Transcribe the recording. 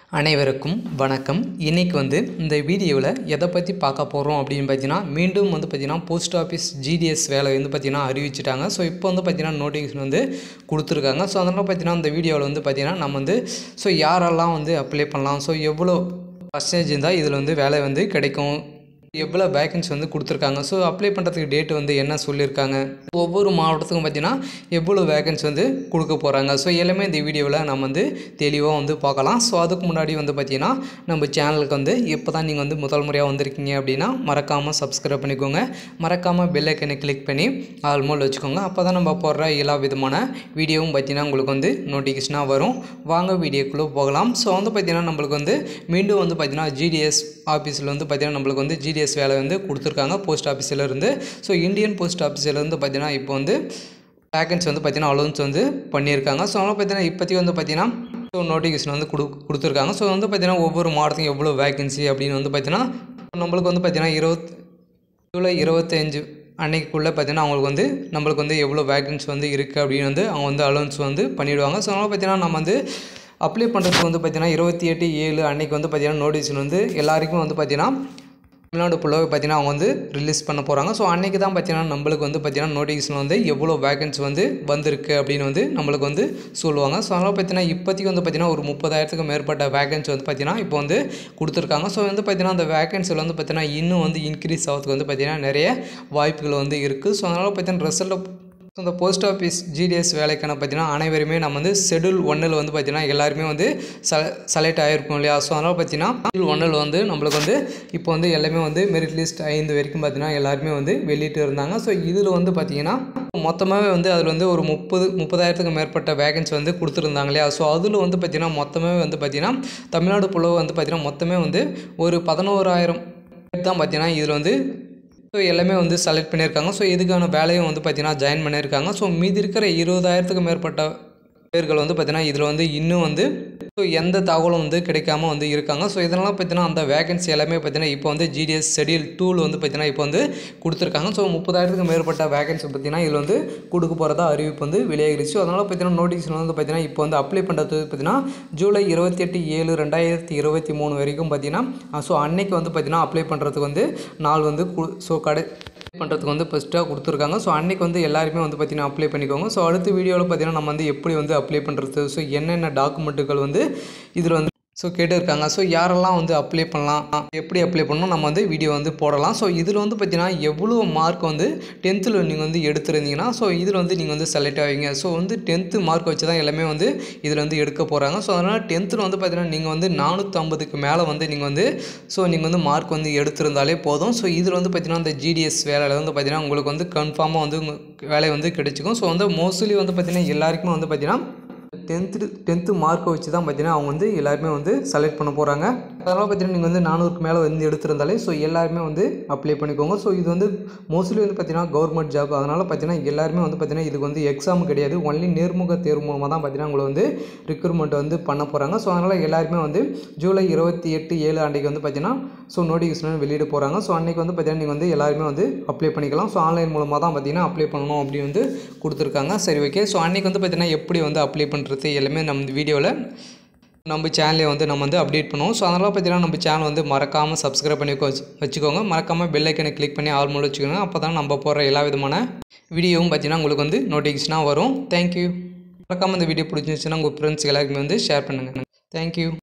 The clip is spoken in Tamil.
அனைவருக்கும் வணக்கம் இன்றைக்கி வந்து இந்த வீடியோவில் எதை பற்றி பார்க்க போகிறோம் அப்படின்னு பார்த்தீங்கன்னா மீண்டும் வந்து பார்த்திங்கன்னா போஸ்ட் ஆஃபீஸ் ஜிடிஎஸ் வேலை வந்து பார்த்திங்கன்னா அறிவிச்சிட்டாங்க ஸோ இப்போ வந்து பார்த்திங்கன்னா நோட்டிஃபிகேஷன் வந்து கொடுத்துருக்காங்க ஸோ அதனால் பார்த்திங்கன்னா இந்த வீடியோவில் வந்து பார்த்திங்கன்னா நம்ம வந்து ஸோ யாரெல்லாம் வந்து அப்ளை பண்ணலாம் ஸோ எவ்வளோ பர்சன்டேஜ் இருந்தால் இதில் வந்து வேலை வந்து கிடைக்கும் எவ்வளோ வேகன்சி வந்து கொடுத்துருக்காங்க ஸோ அப்ளை பண்ணுறதுக்கு டேட் வந்து என்ன சொல்லியிருக்காங்க ஒவ்வொரு மாவட்டத்துக்கும் பார்த்தீங்கன்னா எவ்வளோ வேகன்சி வந்து கொடுக்க போகிறாங்க ஸோ எல்லாமே இந்த வீடியோவில் நம்ம வந்து தெளிவாக வந்து பார்க்கலாம் ஸோ அதுக்கு முன்னாடி வந்து பார்த்தீங்கன்னா நம்ம சேனலுக்கு வந்து இப்போ தான் நீங்கள் வந்து முதல் முறையாக வந்திருக்கீங்க அப்படின்னா மறக்காமல் சப்ஸ்கிரைப் பண்ணிக்கோங்க மறக்காமல் பெல் ஐக்கனை கிளிக் பண்ணி ஆல் மோல் வச்சுக்கோங்க அப்போ தான் நம்ம போடுற எல்லா விதமான வீடியோவும் பார்த்தீங்கன்னா உங்களுக்கு வந்து நோட்டிஃபிகேஷனாக வரும் வாங்க வீடியோக்குள்ளே போகலாம் ஸோ வந்து பார்த்தீங்கன்னா நம்மளுக்கு வந்து மீண்டும் வந்து பார்த்தீங்கன்னா ஜிடிஎஸ் ஆஃபீஸில் வந்து பார்த்தீங்கன்னா நம்மளுக்கு வந்து ஜிடிஎஸ் வேலை வந்து கொடுத்துருக்காங்க போஸ்ட் ஆஃபீஸில் இருந்து ஸோ இந்தியன் போஸ்ட் ஆஃபீஸில் இருந்து பார்த்தீங்கன்னா இப்போ வந்து வேகன்சி வந்து பார்த்தீங்கன்னா அலௌன்ஸ் வந்து பண்ணியிருக்காங்க ஸோ அதனால் பார்த்தீங்கன்னா இப்போதைக்கு வந்து பார்த்தீங்கன்னா ஸோ நோட்டிஃபிகேஷன் வந்து கொடு கொடுத்துருக்காங்க ஸோ வந்து பார்த்தீங்கன்னா ஒவ்வொரு மாவட்டத்துக்கும் எவ்வளோ வேகன்சி அப்படின்னு வந்து பார்த்தீங்கன்னா நம்மளுக்கு வந்து பார்த்தீங்கன்னா இருபத் ஜூலை இருபத்தஞ்சு அன்னைக்குள்ளே பார்த்தீங்கன்னா அவங்களுக்கு வந்து நம்மளுக்கு வந்து எவ்வளோ வேகன்சி வந்து இருக்குது அப்படின்னு வந்து அவங்க வந்து அலௌன்ஸ் வந்து பண்ணிவிடுவாங்க ஸோ அதனால் பார்த்தீங்கன்னா நம்ம வந்து அப்ளை பண்ணுறதுக்கு வந்து பார்த்தீங்கன்னா இருபத்தி எட்டு ஏழு அன்னைக்கு வந்து பார்த்தீங்கன்னா நோட்டிஃபிகேஷன் வந்து எல்லாருக்கும் வந்து பார்த்தீங்கன்னா தமிழ்நாடு ஃபுல்லாக பார்த்தீங்கன்னா அவங்க வந்து ரிலீஸ் பண்ண போகிறாங்க ஸோ அன்றைக்கி தான் பார்த்தீங்கன்னா நம்மளுக்கு வந்து பார்த்தீங்கன்னா நோட்டிஃபிகேஷன் வந்து எவ்வளோ வேகன்சி வந்து வந்திருக்கு அப்படின்னு வந்து நம்மளுக்கு வந்து சொல்லுவாங்க ஸோ அதனால் பார்த்தீங்கன்னா இப்போதைக்கு வந்து பார்த்தீங்கன்னா ஒரு முப்பதாயிரத்துக்கு மேற்பட்ட வேகன்சி வந்து பார்த்தீங்கன்னா இப்போ வந்து கொடுத்துருக்காங்க ஸோ வந்து பார்த்தீங்கன்னா அந்த வேகன்சியில் வந்து பார்த்தீங்கன்னா இன்னும் வந்து இன்க்ரீஸ் ஆகிறதுக்கு வந்து பார்த்தீங்கன்னா நிறைய வாய்ப்புகள் வந்து இருக்குது ஸோ அதனால் பார்த்தீங்கன்னா ரிசல்ட் ஸோ இந்த போஸ்ட் ஆஃபீஸ் ஜிடிஎஸ் வேலைக்கான பார்த்தீங்கன்னா அனைவருமே நம்ம வந்து ஷெடியூல் ஒன்னில் வந்து பார்த்தீங்கன்னா எல்லாருமே வந்து செ செலக்ட் ஆகிருக்கும் இல்லையா ஸோ அதனால் பார்த்தீங்கன்னா ஷெடியூல் ஒன்னில் வந்து நம்மளுக்கு வந்து இப்போ வந்து எல்லாமே வந்து மெரிட் லிஸ்ட் ஐந்து வரைக்கும் பார்த்தீங்கன்னா எல்லாருமே வந்து வெளியிட்டு இருந்தாங்க ஸோ இதில் வந்து பார்த்தீங்கன்னா மொத்தமாகவே வந்து அதில் வந்து ஒரு முப்பது முப்பதாயிரத்துக்கு மேற்பட்ட வேகன்சி வந்து கொடுத்துருந்தாங்க இல்லையா ஸோ அதில் வந்து பார்த்திங்கன்னா மொத்தமாகவே வந்து பார்த்திங்கன்னா தமிழ்நாடு புலவு வந்து பார்த்திங்கன்னா மொத்தமே வந்து ஒரு பதினோராயிரம் தான் பார்த்தீங்கன்னா இதில் வந்து ஸோ எல்லாமே வந்து செலக்ட் பண்ணியிருக்காங்க ஸோ இதுக்கான வேலையும் வந்து பார்த்திங்கன்னா ஜாயின் பண்ணியிருக்காங்க ஸோ மீதி இருக்கிற இருபதாயிரத்துக்கு மேற்பட்ட பேர்கள் வந்து பார்த்திங்கன்னா இதில் வந்து இன்னும் வந்து ஸோ எந்த தகவலும் வந்து கிடைக்காம வந்து இருக்காங்க ஸோ இதனால் பார்த்தீங்கன்னா அந்த வேகன்சி எல்லாமே பார்த்தீங்கன்னா இப்போ வந்து ஜிடிஎஸ் ஷெடியூல் டூல் வந்து பார்த்தீங்கன்னா இப்போ வந்து கொடுத்துருக்காங்க ஸோ முப்பதாயிரத்துக்கு மேற்பட்ட வேகன்சி பார்த்தீங்கன்னா இதில் வந்து கொடுக்க போகிறதா அறிவிப்பு வந்து வெளியாகிருச்சு அதனால் பார்த்தீங்கன்னா நோட்டிஃபிகேஷன் வந்து பார்த்தீங்கன்னா இப்போ வந்து அப்ளை பண்ணுறது பார்த்தீங்கன்னா ஜூலை இருபத்தி எட்டு ஏழு ரெண்டாயிரத்தி இருபத்தி மூணு வரைக்கும் பார்த்தீங்கன்னா ஸோ அன்னைக்கு வந்து பார்த்தீங்கன்னா அப்ளை பண்ணுறதுக்கு வந்து நாள் வந்து ஸோ கடை பண்ணுறதுக்கு வந்து ஃபஸ்ட்டாக கொடுத்துருக்காங்க ஸோ அன்றைக்கி வந்து எல்லாருமே வந்து பார்த்திங்கன்னா அப்ளை பண்ணிக்கோங்க ஸோ அடுத்த வீடியோவில் பார்த்திங்கன்னா நம்ம வந்து எப்படி வந்து அப்ளை பண்ணுறது ஸோ என்னென்ன டாக்குமெண்ட்டுகள் வந்து இதில் வந்து ஸோ கேட்டிருக்காங்க ஸோ யாரெல்லாம் வந்து அப்ளை பண்ணலாம் எப்படி அப்ளை பண்ணணும் நம்ம வந்து வீடியோ வந்து போடலாம் ஸோ இதில் வந்து பார்த்தீங்கன்னா எவ்வளோ மார்க் வந்து டென்த்தில் நீங்கள் வந்து எடுத்துருந்தீங்கன்னா ஸோ இதில் வந்து நீங்கள் வந்து செலக்ட் ஆவீங்க ஸோ வந்து டென்த்து மார்க் வச்சு தான் எல்லாமே வந்து இதில் வந்து எடுக்க போகிறாங்க ஸோ அதனால் டென்த்தில் வந்து பார்த்தீங்கன்னா நீங்கள் வந்து நானூற்றம்பதுக்கு மேலே வந்து நீங்கள் வந்து ஸோ நீங்கள் வந்து மார்க் வந்து எடுத்திருந்தாலே போதும் ஸோ இதில் வந்து பார்த்தீங்கன்னா இந்த ஜிடிஎஸ் வேலையில் வந்து பார்த்தீங்கன்னா உங்களுக்கு வந்து கன்ஃபார்மாக வந்து வேலை வந்து கிடைச்சிக்கும் ஸோ வந்து மோஸ்ட்லி வந்து பார்த்தீங்கன்னா எல்லாருக்குமே வந்து பார்த்தீங்கன்னா டென்த்து டென்த்து மார்க்கை வச்சு தான் பார்த்தீங்கன்னா அவங்க வந்து எல்லாருமே வந்து செலக்ட் பண்ண போகிறாங்க அதனால் பார்த்தீங்கன்னா நீங்கள் வந்து நானூறுக்கு மேலே வந்து எடுத்திருந்தாலே ஸோ எல்லாருமே வந்து அப்ளை பண்ணிக்கோங்க ஸோ இது வந்து மோஸ்ட்லி வந்து பார்த்தீங்கன்னா கவர்மெண்ட் ஜாப் அதனால் பார்த்தீங்கன்னா எல்லாருமே வந்து பார்த்தீங்கன்னா இதுக்கு வந்து எக்ஸாம் கிடையாது ஒன்லி நேர்முக தேர்வு மூலமாக தான் பார்த்தீங்கன்னா உங்களை வந்து ரிக்ரூட்மெண்ட் வந்து பண்ண போகிறாங்க ஸோ அதனால் எல்லாருமே வந்து ஜூலை இருபத்தி எட்டு ஏழு அன்றைக்கு வந்து பார்த்தீங்கன்னா ஸோ நோட்டிஃபிகேஷன் வெளியிட போகிறாங்க ஸோ அன்றைக்கி வந்து பார்த்தீங்கன்னா நீங்கள் வந்து எல்லாருமே வந்து அப்ளை பண்ணிக்கலாம் ஸோ ஆன்லைன் மூலமாக தான் பார்த்தீங்கன்னா அப்ளை பண்ணணும் அப்படின்னு வந்து கொடுத்துருக்காங்க சரி ஓகே ஸோ அன்றைக்கி வந்து பார்த்தீங்கன்னா எப்படி வந்து அப்ளை பண்ணுறது எல்லாமே நம்ம வீடியோவில் நம்ம சேனலை வந்து நம்ம வந்து அப்டேட் பண்ணுவோம் ஸோ அதனால் பார்த்தீங்கன்னா நம்ம சேனல் வந்து மறக்காமல் சப்ஸ்கிரைப் பண்ணி வச்சு வச்சுக்கோங்க மறக்காமல் பெல் ஐக்கனை கிளிக் பண்ணி ஆல் மூலம் வச்சுக்கோங்க அப்போ தான் நம்ம போடுற எல்லா விதமான வீடியோவும் பார்த்தீங்கன்னா உங்களுக்கு வந்து நோட்டிஃபிகேஷனாக வரும் தேங்க்யூ மறக்காமல் இந்த வீடியோ பிடிச்சிருந்துச்சுன்னா உங்கள் ஃப்ரெண்ட்ஸ் எல்லாருக்குமே வந்து ஷேர் பண்ணுங்கள் தேங்க்யூ